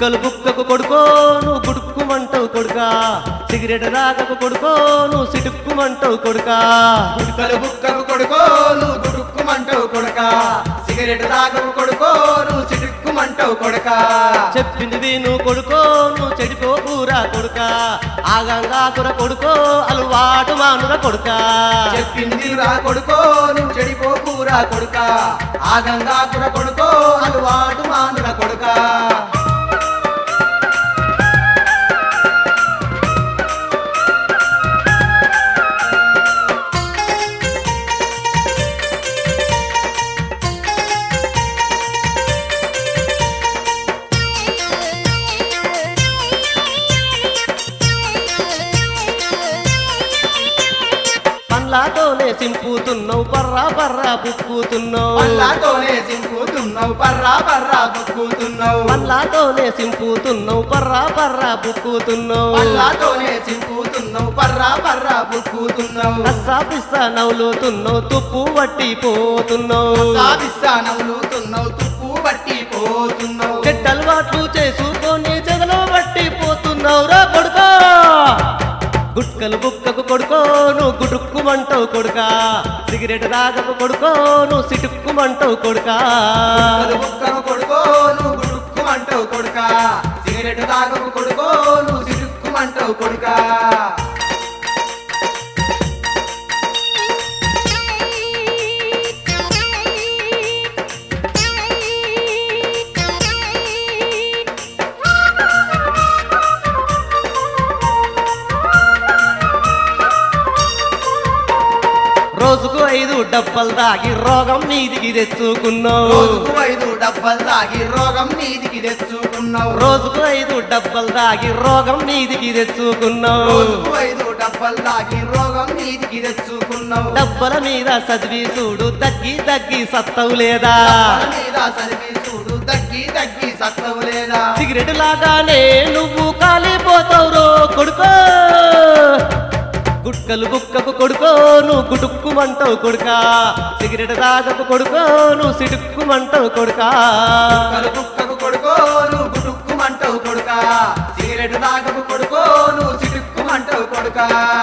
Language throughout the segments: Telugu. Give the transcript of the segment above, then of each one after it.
గుట్కలు బుక్కకు కొడుకో నువ్వు గుడుక్కుమంటావు కొడుకా సిగరెట్ రాగకు కొడుకో నువ్వు సిటుక్కుమంటావు కొడుకా గుడుకలు బుక్కకు కొడుకో నువ్వు గుడుక్కుమంటావు కొడుక సిగరెట్ తాగకు కొడుకో నువ్వు సిడుక్కుమంటావు కొడుక చెప్పింది విను కొడుకో నువ్వు చెడిపోకూరా కొడుకా ఆగంగా కుర కొడుకో అలవాటు మానుర కొడుకా చెప్పింది రా కొడుకో నువ్వు చెడిపోకూరా కొడుక ఆ గంగాకుర కొడుకో అలవాటు మానుల కొడుక పండ్లతోనే సింపుతున్నావు పర్రా పర్రా బుక్కుతున్నావు పళ్ళతోనే సింపుతున్నావు పర్రా పర్రా బుక్కుతున్నావు పండ్లతోనే సింపుతున్నావు పర్రా పర్రా బుక్కుతున్నావు పళ్ళతోనే సింపుతున్నావు పర్రా పర్రా బుక్కుతున్నావు కస్సా పిస్సా నవ్వులుతున్నావు తుప్పు వట్టి పోతున్నావు సాధిస్తా నవ్వులుతున్నావు తుప్పు బట్టి పోతున్నావు చెడ్డలవాట్లు చేసుకొని చెదలో బట్టి పోతున్నావు రా కొడుకా గుట్కలు బుక్కకు కొడుకో నువ్వు గుడుక్కుమంటావు కొడుకా సిగరెట్ రాగకు కొడుకో నువ్వు సిటుక్కుమంటావు కొడుకా అది బుక్కను కొడుకో నువ్వు గుడుక్కుమంటావు కొడుక సిగరెట్ తాగకు కొడుకో నువ్వు సిడుక్కుమంటావు కొడుక రోజుకు ఐదు డబ్బలు దాగి రోగం నీదికి తెచ్చుకున్నావు రోజుకు ఐదు డబ్బలు తాగి రోగం నీదికి తెచ్చుకున్నావు రోజుకు ఐదు డబ్బలు దాగి రోగం నీదికి తెచ్చుకున్నావు రోజుకు ఐదు డబ్బలు తాగి రోగం నీదికి తెచ్చుకున్నావు డబ్బల మీద చదివి చూడు తగ్గి తగ్గి సత్తవు లేదా డబ్బల మీద సరిగి చూడు తగ్గి తగ్గి సత్తవు లేదా సిగరెట్ లాగానే నువ్వు కాలిపోతావు రో కొడుకో గుట్కలు గుక్కకు కొడుకో నువ్వు గుటుక్కుమంటావు కొడుకా సిగరెట్ తాగకు కొడుకో నువ్వు సిటుక్కుమంటావు కొడుకా కుక్కలు కుక్కకు కొడుకో నువ్వు గుడుక్కుమంటావు కొడుక సిగరెట్ తాగకు కొడుకో నువ్వు సిడుక్కుమంటావు కొడుక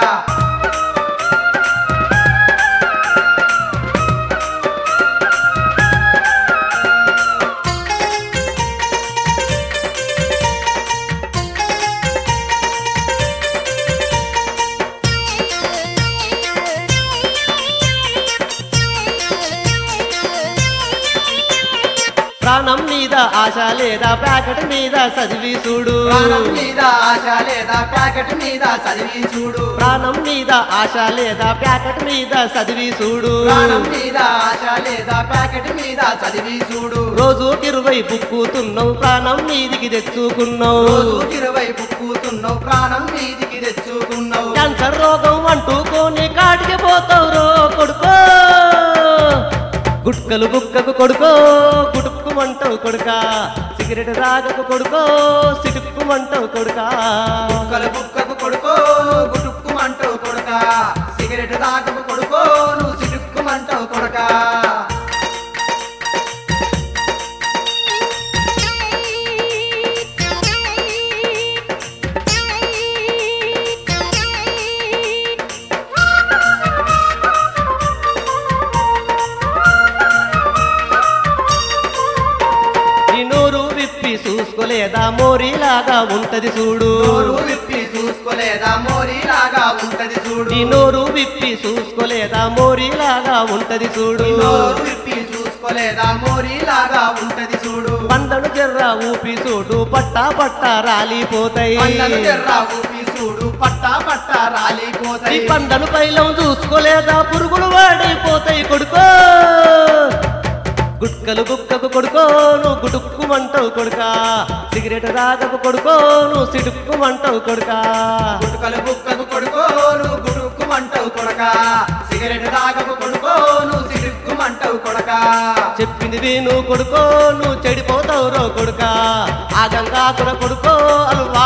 ప్రాణం మీద ఆశ లేదా ప్యాకెట్ మీద చదివి చూడు ప్రాణం మీద ఆశ లేదా ప్యాకెట్ మీద చదివి చూడు ప్రాణం మీద ఆశ లేదా ప్యాకెట్ మీద చదివి చూడు ప్రాణం మీద ఆశ లేదా ప్యాకెట్ మీద చదివి చూడు రోజుకి ఇరవై బుక్కుతున్నావు ప్రాణం మీదికి తెచ్చుకున్నావు రోజు ఇరవై బుక్కుతున్నావు ప్రాణం మీదికి తెచ్చుకున్నావు క్యాన్సర్ రోగం అంటుకొని కాటికి పోతావు రో కొడుకో గుట్కలు గుక్కకు కొడుకో గుడుక్కుమంటావు కొడుకా సిగరెట్ రాగకు కొడుకో సిటుక్కుమంటావు కొడుకా కుక్కలు కుక్కకు కొడుకో నువ్వు గుడుక్కుమంటావు కొడుక సిగరెట్ తాగకు కొడుకో నువ్వు సిడుక్కుమంటావు కొడుక నీ నోరు విప్పి చూసుకోలేదా మోరీలాగా ఉంటది చూడు నోరు విప్పి చూసుకోలేదా మోరీలాగా ఉంటది చూడు నీ నోరు విప్పి చూసుకోలేదా మోరీలాగా ఉంటది చూడు నోరు విప్పి చూసుకోలేదా మోరీలాగా ఉంటది చూడు పందను జర్ర ఊపి చూడు పట్టా పట్టా రాలిపోతాయి పంటలు జర్రా ఊపి చూడు పట్టా పట్టా ఈ రాలిపోతాయి పందను పైలం చూసుకోలేదా పురుగులు వాడిపోతాయి కొడుకో గుట్కలు గుక్కకు కొడుకో నువ్వు గుడుక్కుమంటావు కొడుకా సిగరెట్ రాగకు కొడుకో నువ్వు సిడుక్కుమంటావు కొడుకా గుట్టుకలు బుక్కకు కొడుకో నువ్వు గుడుక్కుమంటావు కొడక సిగరెట్ తాగకు కొడుకో నువ్వు సిడుక్కుమంటావు కొడక చెప్పింది విను కొడుకో నువ్వు చెడిపోతావు రో కొడుకా ఆ గంగాకుర కొడుకో అల్వా